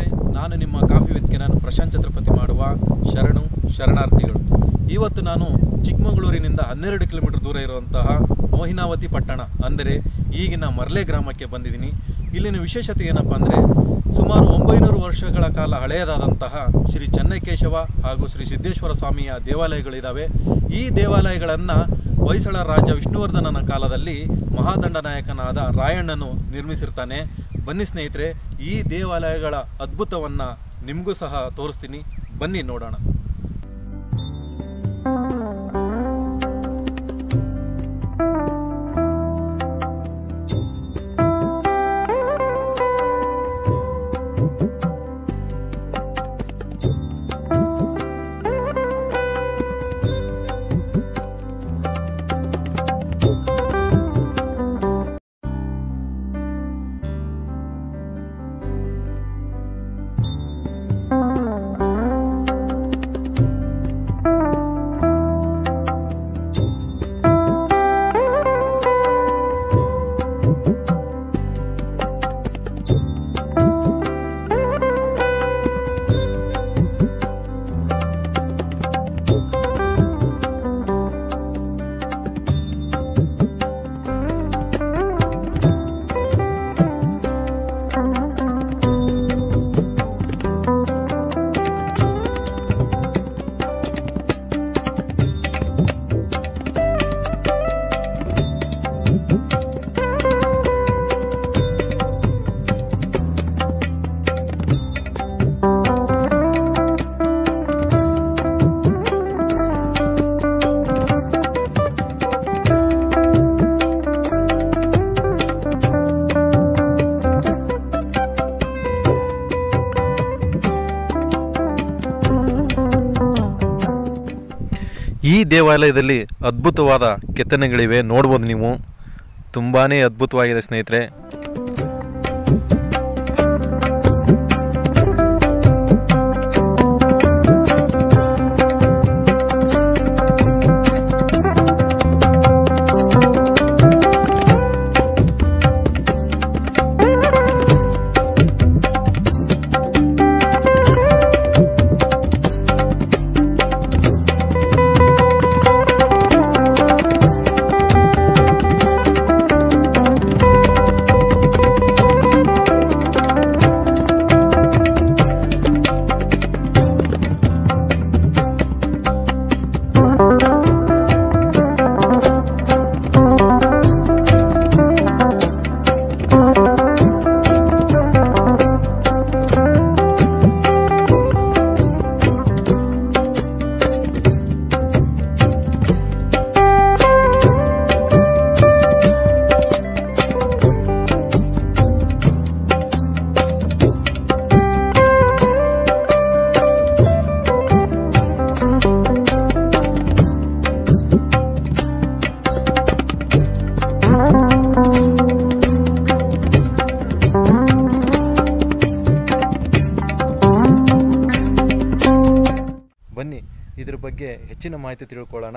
ನಾನು ನಿಮ್ಮ ಕಾಫಿ ವಿತ್ಗೆ ನಾನು ಪ್ರಶಾಂತ್ ಛತ್ರಪತಿ ಮಾಡುವ ಶರಣು ಶರಣಾರ್ಥಿಗಳು ಇವತ್ತು ನಾನು ಚಿಕ್ಕಮಗಳೂರಿನಿಂದ ಹನ್ನೆರಡು ಕಿಲೋಮೀಟರ್ ದೂರ ಇರುವಂತಹ ಮೋಹಿನಾವತಿ ಪಟ್ಟಣ ಅಂದರೆ ಈಗಿನ ಮರ್ಲೆ ಗ್ರಾಮಕ್ಕೆ ಬಂದಿದ್ದೀನಿ ಇಲ್ಲಿನ ವಿಶೇಷತೆ ಏನಪ್ಪ ಅಂದರೆ ಸುಮಾರು ಒಂಬೈನೂರು ವರ್ಷಗಳ ಕಾಲ ಹಳೆಯದಾದಂತಹ ಶ್ರೀ ಚೆನ್ನಕೇಶವ ಹಾಗೂ ಶ್ರೀ ಸಿದ್ದೇಶ್ವರ ಸ್ವಾಮಿಯ ದೇವಾಲಯಗಳಿದ್ದಾವೆ ಈ ದೇವಾಲಯಗಳನ್ನು ಹೊಯ್ಸಳ ರಾಜ ವಿಷ್ಣುವರ್ಧನನ ಕಾಲದಲ್ಲಿ ಮಹಾದಂಡನಾಯಕನಾದ ರಾಯಣ್ಣನು ನಿರ್ಮಿಸಿರ್ತಾನೆ ಬನ್ನಿ ಸ್ನೇಹಿತರೆ ಈ ದೇವಾಲಯಗಳ ಅದ್ಭುತವನ್ನು ನಿಮಗೂ ಸಹ ತೋರಿಸ್ತೀನಿ ಬನ್ನಿ ನೋಡೋಣ ಈ ದೇವಾಲಯದಲ್ಲಿ ಅದ್ಭುತವಾದ ಕೆತ್ತನೆಗಳಿವೆ ನೋಡ್ಬೋದು ನೀವು ತುಂಬಾ ಅದ್ಭುತವಾಗಿದೆ ಸ್ನೇಹಿತರೆ ಬನ್ನಿ ಇದ್ರ ಬಗ್ಗೆ ಹೆಚ್ಚಿನ ಮಾಹಿತಿ ತಿಳ್ಕೊಳ್ಳೋಣ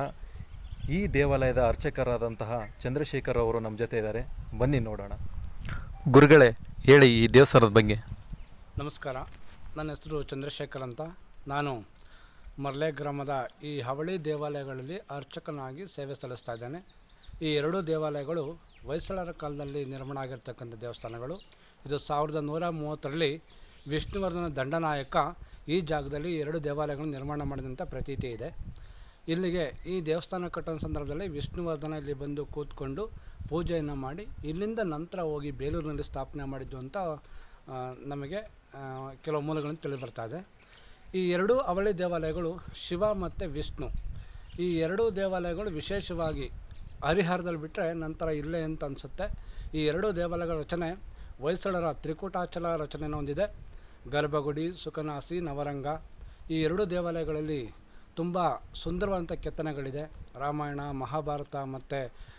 ಈ ದೇವಾಲಯದ ಅರ್ಚಕರಾದಂತಹ ಚಂದ್ರಶೇಖರ್ ಅವರು ನಮ್ಮ ಜೊತೆ ಇದ್ದಾರೆ ಬನ್ನಿ ನೋಡೋಣ ಗುರುಗಳೇ ಹೇಳಿ ಈ ದೇವಸ್ಥಾನದ ಬಗ್ಗೆ ನಮಸ್ಕಾರ ನನ್ನ ಹೆಸರು ಚಂದ್ರಶೇಖರ್ ಅಂತ ನಾನು ಮರ್ಲೆ ಗ್ರಾಮದ ಈ ಹವಳಿ ದೇವಾಲಯಗಳಲ್ಲಿ ಅರ್ಚಕನಾಗಿ ಸೇವೆ ಸಲ್ಲಿಸ್ತಾ ಇದ್ದೇನೆ ಈ ಎರಡೂ ದೇವಾಲಯಗಳು ಹೊಯ್ಸಳರ ಕಾಲದಲ್ಲಿ ನಿರ್ಮಾಣ ಆಗಿರ್ತಕ್ಕಂಥ ದೇವಸ್ಥಾನಗಳು ಇದು ಸಾವಿರದ ನೂರ ಮೂವತ್ತರಲ್ಲಿ ವಿಷ್ಣುವರ್ಧನ ದಂಡನಾಯಕ ಈ ಜಾಗದಲ್ಲಿ ಎರಡು ದೇವಾಲಯಗಳನ್ನು ನಿರ್ಮಾಣ ಮಾಡಿದಂಥ ಪ್ರತೀತಿ ಇದೆ ಇಲ್ಲಿಗೆ ಈ ದೇವಸ್ಥಾನ ಕಟ್ಟೋ ಸಂದರ್ಭದಲ್ಲಿ ವಿಷ್ಣುವರ್ಧನ ಇಲ್ಲಿ ಬಂದು ಕೂತ್ಕೊಂಡು ಪೂಜೆಯನ್ನು ಮಾಡಿ ಇಲ್ಲಿಂದ ನಂತರ ಹೋಗಿ ಬೇಲೂರಿನಲ್ಲಿ ಸ್ಥಾಪನೆ ಮಾಡಿದ್ದು ಅಂತ ಆ, ನಮಗೆ ಆ, ಕೆಲವು ಮೂಲಗಳಿಂದ ತಿಳಿದು ಬರ್ತಾ ಇದೆ ಈ ಎರಡೂ ಅವಳಿ ದೇವಾಲಯಗಳು ಶಿವ ಮತ್ತು ವಿಷ್ಣು ಈ ಎರಡೂ ದೇವಾಲಯಗಳು ವಿಶೇಷವಾಗಿ ಹರಿಹರದಲ್ಲಿ ಬಿಟ್ಟರೆ ನಂತರ ಇಲ್ಲೇ ಅಂತ ಅನಿಸುತ್ತೆ ಈ ಎರಡೂ ದೇವಾಲಯಗಳ ರಚನೆ ಹೊಯ್ಸಳರ ತ್ರಿಕೂಟಾಚಲ ರಚನೆಯನ್ನು ಹೊಂದಿದೆ ಗರ್ಭಗುಡಿ ಸುಖನಾಸಿ ನವರಂಗ ಈ ಎರಡೂ ದೇವಾಲಯಗಳಲ್ಲಿ ತುಂಬ ಸುಂದರವಾದಂಥ ಕೆತ್ತನೆಗಳಿದೆ ರಾಮಾಯಣ ಮಹಾಭಾರತ ಮತ್ತು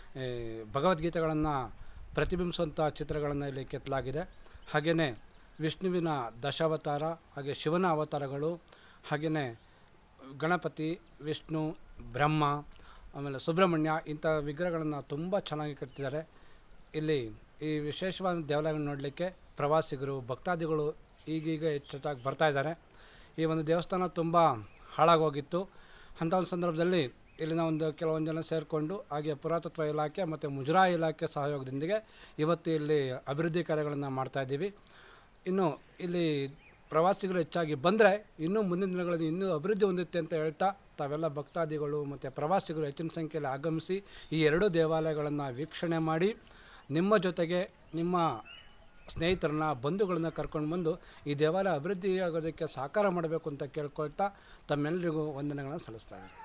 ಭಗವದ್ಗೀತೆಗಳನ್ನು ಪ್ರತಿಬಿಂಬಿಸುವಂಥ ಚಿತ್ರಗಳನ್ನು ಇಲ್ಲಿ ಕೆತ್ತಲಾಗಿದೆ ಹಾಗೆಯೇ ವಿಷ್ಣುವಿನ ದಶಾವತಾರ ಹಾಗೆ ಶಿವನ ಅವತಾರಗಳು ಹಾಗೆಯೇ ಗಣಪತಿ ವಿಷ್ಣು ಬ್ರಹ್ಮ ಆಮೇಲೆ ಸುಬ್ರಹ್ಮಣ್ಯ ಇಂಥ ವಿಗ್ರಹಗಳನ್ನು ತುಂಬ ಚೆನ್ನಾಗಿ ಕಟ್ಟಿದ್ದಾರೆ ಇಲ್ಲಿ ಈ ವಿಶೇಷವಾದ ದೇವಾಲಯಗಳನ್ನು ನೋಡಲಿಕ್ಕೆ ಪ್ರವಾಸಿಗರು ಭಕ್ತಾದಿಗಳು ಈಗೀಗ ಹೆಚ್ಚೆಚ್ಚಾಗಿ ಬರ್ತಾ ಇದ್ದಾರೆ ಈ ಒಂದು ದೇವಸ್ಥಾನ ತುಂಬ ಹಾಳಾಗೋಗಿತ್ತು ಅಂಥ ಒಂದು ಸಂದರ್ಭದಲ್ಲಿ ಇಲ್ಲಿನ ಒಂದು ಕೆಲವೊಂದು ಜನ ಸೇರಿಕೊಂಡು ಹಾಗೆ ಪುರಾತತ್ವ ಇಲಾಖೆ ಮತ್ತು ಮುಜರಾಯಿ ಇಲಾಖೆ ಸಹಯೋಗದೊಂದಿಗೆ ಇವತ್ತು ಇಲ್ಲಿ ಅಭಿವೃದ್ಧಿ ಕಾರ್ಯಗಳನ್ನು ಮಾಡ್ತಾ ಇದ್ದೀವಿ ಇನ್ನು ಇಲ್ಲಿ ಪ್ರವಾಸಿಗರು ಹೆಚ್ಚಾಗಿ ಬಂದರೆ ಇನ್ನೂ ಮುಂದಿನ ದಿನಗಳಲ್ಲಿ ಇನ್ನೂ ಅಭಿವೃದ್ಧಿ ಹೊಂದುತ್ತೆ ಅಂತ ಹೇಳ್ತಾ ತಾವೆಲ್ಲ ಭಕ್ತಾದಿಗಳು ಮತ್ತು ಪ್ರವಾಸಿಗರು ಹೆಚ್ಚಿನ ಸಂಖ್ಯೆಯಲ್ಲಿ ಆಗಮಿಸಿ ಈ ಎರಡೂ ದೇವಾಲಯಗಳನ್ನು ವೀಕ್ಷಣೆ ಮಾಡಿ ನಿಮ್ಮ ಜೊತೆಗೆ ನಿಮ್ಮ ಸ್ನೇಹಿತರನ್ನ ಬಂಧುಗಳನ್ನ ಕರ್ಕೊಂಡು ಬಂದು ಈ ದೇವಾಲಯ ಅಭಿವೃದ್ಧಿ ಆಗೋದಕ್ಕೆ ಸಹಕಾರ ಮಾಡಬೇಕು ಅಂತ ಕೇಳ್ಕೊಳ್ತಾ ತಮ್ಮೆಲ್ಲರಿಗೂ ವಂದನೆಗಳನ್ನು ಸಲ್ಲಿಸ್ತಾ ಇದ್ದೀನಿ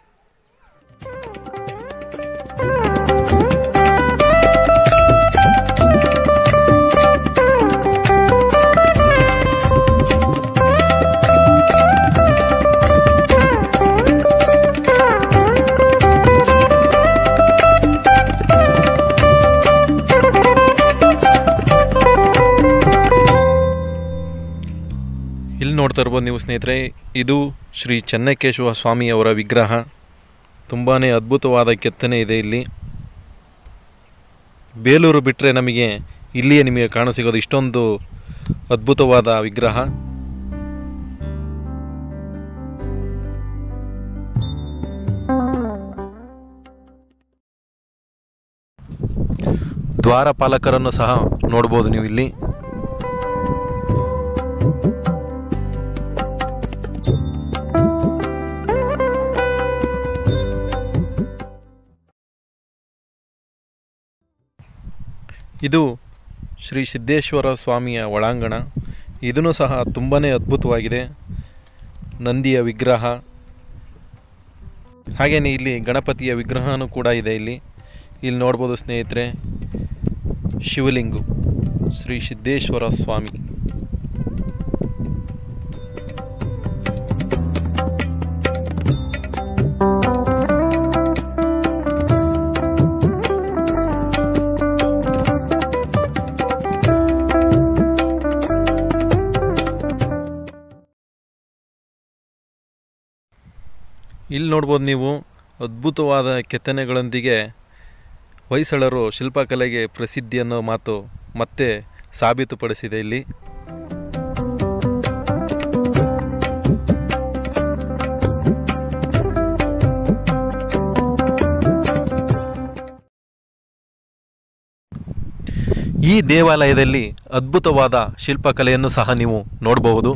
ಇಲ್ಲಿ ನೋಡ್ತಾ ಇರ್ಬೋದು ನೀವು ಸ್ನೇಹಿತರೆ ಇದು ಶ್ರೀ ಚೆನ್ನಕೇಶವ ಸ್ವಾಮಿಯವರ ವಿಗ್ರಹ ತುಂಬಾ ಅದ್ಭುತವಾದ ಕೆತ್ತನೆ ಇದೆ ಇಲ್ಲಿ ಬೇಲೂರು ಬಿಟ್ಟರೆ ನಮಗೆ ಇಲ್ಲಿಯೇ ನಿಮಗೆ ಕಾಣಸಿಗೋದು ಇಷ್ಟೊಂದು ಅದ್ಭುತವಾದ ವಿಗ್ರಹ ದ್ವಾರಪಾಲಕರನ್ನು ಸಹ ನೋಡ್ಬೋದು ನೀವು ಇಲ್ಲಿ ಇದು ಶ್ರೀ ಸಿದ್ದೇಶ್ವರ ಸ್ವಾಮಿಯ ಒಳಾಂಗಣ ಇದೂ ಸಹ ತುಂಬಾ ಅದ್ಭುತವಾಗಿದೆ ನಂದಿಯ ವಿಗ್ರಹ ಹಾಗೆಯೇ ಇಲ್ಲಿ ಗಣಪತಿಯ ವಿಗ್ರಹನೂ ಕೂಡ ಇದೆ ಇಲ್ಲಿ ಇಲ್ಲಿ ನೋಡ್ಬೋದು ಸ್ನೇಹಿತರೆ ಶಿವಲಿಂಗು ಶ್ರೀ ಸಿದ್ದೇಶ್ವರ ಸ್ವಾಮಿ ಇಲ್ಲಿ ನೋಡ್ಬೋದು ನೀವು ಅದ್ಭುತವಾದ ಕೆತ್ತನೆಗಳೊಂದಿಗೆ ಹೊಯ್ಸಳರು ಶಿಲ್ಪಕಲೆಗೆ ಪ್ರಸಿದ್ಧಿ ಅನ್ನೋ ಮಾತು ಮತ್ತೆ ಸಾಬೀತುಪಡಿಸಿದೆ ಇಲ್ಲಿ ಈ ದೇವಾಲಯದಲ್ಲಿ ಅದ್ಭುತವಾದ ಶಿಲ್ಪಕಲೆಯನ್ನು ಸಹ ನೀವು ನೋಡಬಹುದು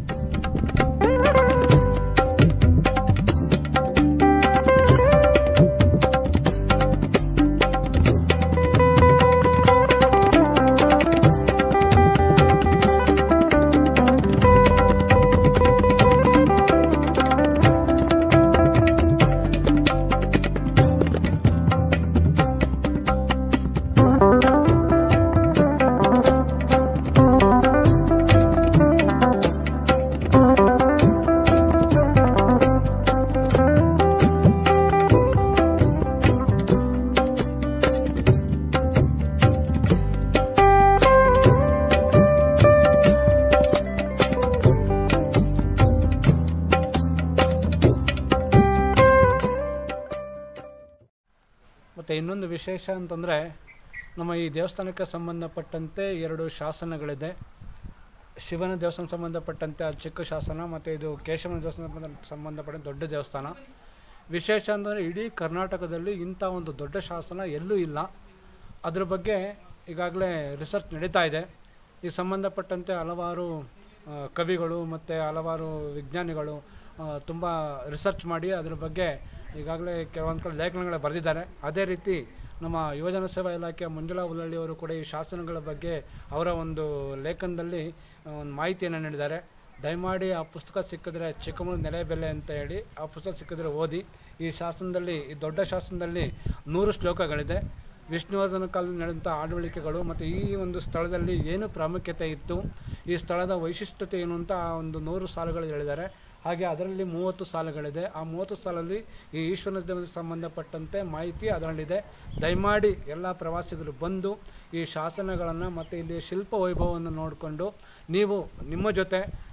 ಮತ್ತು ಇನ್ನೊಂದು ವಿಶೇಷ ಅಂತಂದರೆ ನಮ್ಮ ಈ ದೇವಸ್ಥಾನಕ್ಕೆ ಸಂಬಂಧಪಟ್ಟಂತೆ ಎರಡು ಶಾಸನಗಳಿದೆ ಶಿವನ ದೇವಸ್ಥಾನ ಸಂಬಂಧಪಟ್ಟಂತೆ ಅದು ಚಿಕ್ಕ ಶಾಸನ ಮತ್ತು ಇದು ಕೇಶವನ ದೇವಸ್ಥಾನ ಸಂಬಂಧ- ಸಂಬಂಧಪಟ್ಟಂತೆ ದೊಡ್ಡ ದೇವಸ್ಥಾನ ವಿಶೇಷ ಅಂದರೆ ಇಡೀ ಕರ್ನಾಟಕದಲ್ಲಿ ಇಂಥ ಒಂದು ದೊಡ್ಡ ಶಾಸನ ಎಲ್ಲೂ ಇಲ್ಲ ಅದ್ರ ಬಗ್ಗೆ ಈಗಾಗಲೇ ರಿಸರ್ಚ್ ನಡೀತಾ ಇದೆ ಈ ಸಂಬಂಧಪಟ್ಟಂತೆ ಹಲವಾರು ಆ, ಕವಿಗಳು ಮತ್ತು ಹಲವಾರು ವಿಜ್ಞಾನಿಗಳು ತುಂಬ ರಿಸರ್ಚ್ ಮಾಡಿ ಅದ್ರ ಬಗ್ಗೆ ಈಗಾಗಲೇ ಕೆಲವೊಂದು ಕಡೆ ಲೇಖನಗಳ ಬರೆದಿದ್ದಾರೆ ಅದೇ ರೀತಿ ನಮ್ಮ ಯುವಜನ ಸೇವಾ ಇಲಾಖೆಯ ಮಂಜುಳಾ ಉಲ್ಲಳ್ಳಿ ಅವರು ಕೂಡ ಈ ಶಾಸನಗಳ ಬಗ್ಗೆ ಅವರ ಒಂದು ಲೇಖನದಲ್ಲಿ ಆ, ಒಂದು ಮಾಹಿತಿಯನ್ನು ನೀಡಿದ್ದಾರೆ ದಯಮಾಡಿ ಆ ಪುಸ್ತಕ ಸಿಕ್ಕಿದ್ರೆ ಚಿಕ್ಕಮಗಳೂರು ನೆಲೆಬೆಲೆ ಅಂತ ಹೇಳಿ ಆ ಪುಸ್ತಕ ಸಿಕ್ಕಿದ್ರೆ ಓದಿ ಈ ಶಾಸನದಲ್ಲಿ ಈ ದೊಡ್ಡ ಶಾಸನದಲ್ಲಿ ನೂರು ಶ್ಲೋಕಗಳಿದೆ ವಿಷ್ಣುವರ್ಧನ ಕಾಲದಲ್ಲಿ ನಡೆದಂಥ ಆಡಳಿಕೆಗಳು ಮತ್ತು ಈ ಒಂದು ಸ್ಥಳದಲ್ಲಿ ಏನು ಪ್ರಾಮುಖ್ಯತೆ ಇತ್ತು ಈ ಸ್ಥಳದ ವೈಶಿಷ್ಟ್ಯತೆ ಏನು ಅಂತ ಆ ಒಂದು ನೂರು ಸಾಲುಗಳು ಹೇಳಿದ್ದಾರೆ ಹಾಗೆ ಅದರಲ್ಲಿ ಮೂವತ್ತು ಸಾಲುಗಳಿದೆ ಆ ಮೂವತ್ತು ಸಾಲಲ್ಲಿ ಈ ಈಶ್ವರನ ದೇವರಿಗೆ ಸಂಬಂಧಪಟ್ಟಂತೆ ಮಾಹಿತಿ ಅದರಲ್ಲಿದೆ ದಯಮಾಡಿ ಎಲ್ಲ ಪ್ರವಾಸಿಗರು ಬಂದು ಈ ಶಾಸನಗಳನ್ನು ಮತ್ತು ಇಲ್ಲಿ ಶಿಲ್ಪ ವೈಭವವನ್ನು ನೋಡಿಕೊಂಡು ನೀವು ನಿಮ್ಮ ಜೊತೆ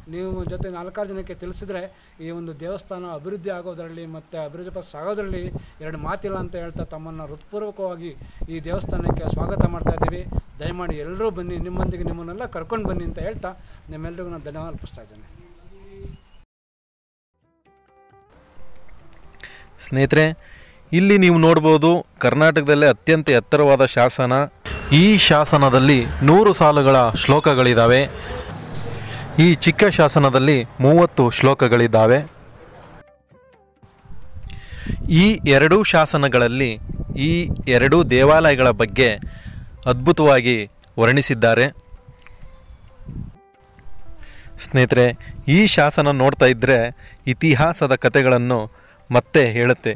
ನೀವು ಜೊತೆ ನಾಲ್ಕಾರು ಜನಕ್ಕೆ ತಿಳಿಸಿದ್ರೆ ಈ ಒಂದು ದೇವಸ್ಥಾನ ಅಭಿವೃದ್ಧಿ ಆಗೋದರಲ್ಲಿ ಮತ್ತು ಅಭಿವೃದ್ಧಿ ಪಥ ಸಾಗೋದರಲ್ಲಿ ಎರಡು ಮಾತಿಲ್ಲ ಅಂತ ಹೇಳ್ತಾ ತಮ್ಮನ್ನು ಹೃತ್ಪೂರ್ವಕವಾಗಿ ಈ ದೇವಸ್ಥಾನಕ್ಕೆ ಸ್ವಾಗತ ಮಾಡ್ತಾ ಇದ್ದೀವಿ ದಯಮಾಡಿ ಎಲ್ಲರೂ ಬನ್ನಿ ನಿಮ್ಮೊಂದಿಗೆ ನಿಮ್ಮನ್ನೆಲ್ಲ ಕರ್ಕೊಂಡು ಬನ್ನಿ ಅಂತ ಹೇಳ್ತಾ ನಿಮ್ಮೆಲ್ಲರಿಗೂ ನಾನು ಧನ್ಯವಾದ ಅರ್ಪಿಸ್ತಾ ಇದ್ದೇನೆ ಸ್ನೇಹಿತರೆ ಇಲ್ಲಿ ನೀವು ನೋಡ್ಬೋದು ಕರ್ನಾಟಕದಲ್ಲೇ ಅತ್ಯಂತ ಎತ್ತರವಾದ ಶಾಸನ ಈ ಶಾಸನದಲ್ಲಿ ನೂರು ಸಾಲುಗಳ ಶ್ಲೋಕಗಳಿದ್ದಾವೆ ಈ ಚಿಕ್ಕ ಶಾಸನದಲ್ಲಿ ಮೂವತ್ತು ಶ್ಲೋಕಗಳಿದ್ದಾವೆ ಈ ಎರಡೂ ಶಾಸನಗಳಲ್ಲಿ ಈ ಎರಡೂ ದೇವಾಲಯಗಳ ಬಗ್ಗೆ ಅದ್ಭುತವಾಗಿ ವರ್ಣಿಸಿದ್ದಾರೆ ಸ್ನೇಹಿತರೆ ಈ ಶಾಸನ ನೋಡ್ತಾ ಇದ್ದರೆ ಇತಿಹಾಸದ ಕಥೆಗಳನ್ನು ಮತ್ತೆ ಹೇಳುತ್ತೆ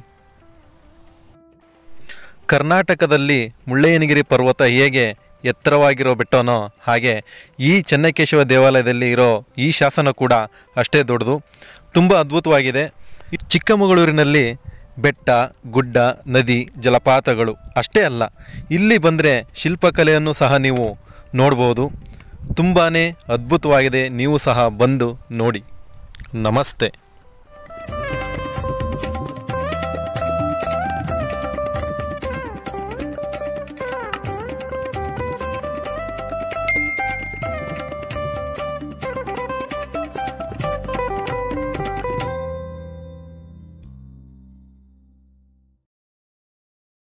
ಕರ್ನಾಟಕದಲ್ಲಿ ಮುಳ್ಳಯ್ಯನಗಿರಿ ಪರ್ವತ ಹೇಗೆ ಎತ್ತರವಾಗಿರೋ ಬೆಟ್ಟನೋ ಹಾಗೆ ಈ ಚೆನ್ನಕೇಶವ ದೇವಾಲಯದಲ್ಲಿ ಇರೋ ಈ ಶಾಸನ ಕೂಡ ಅಷ್ಟೇ ದೊಡ್ಡದು ತುಂಬ ಅದ್ಭುತವಾಗಿದೆ ಈ ಚಿಕ್ಕಮಗಳೂರಿನಲ್ಲಿ ಬೆಟ್ಟ ಗುಡ್ಡ ನದಿ ಜಲಪಾತಗಳು ಅಷ್ಟೇ ಅಲ್ಲ ಇಲ್ಲಿ ಬಂದರೆ ಶಿಲ್ಪಕಲೆಯನ್ನು ಸಹ ನೀವು ನೋಡ್ಬೋದು ತುಂಬಾ ಅದ್ಭುತವಾಗಿದೆ ನೀವು ಸಹ ಬಂದು ನೋಡಿ ನಮಸ್ತೆ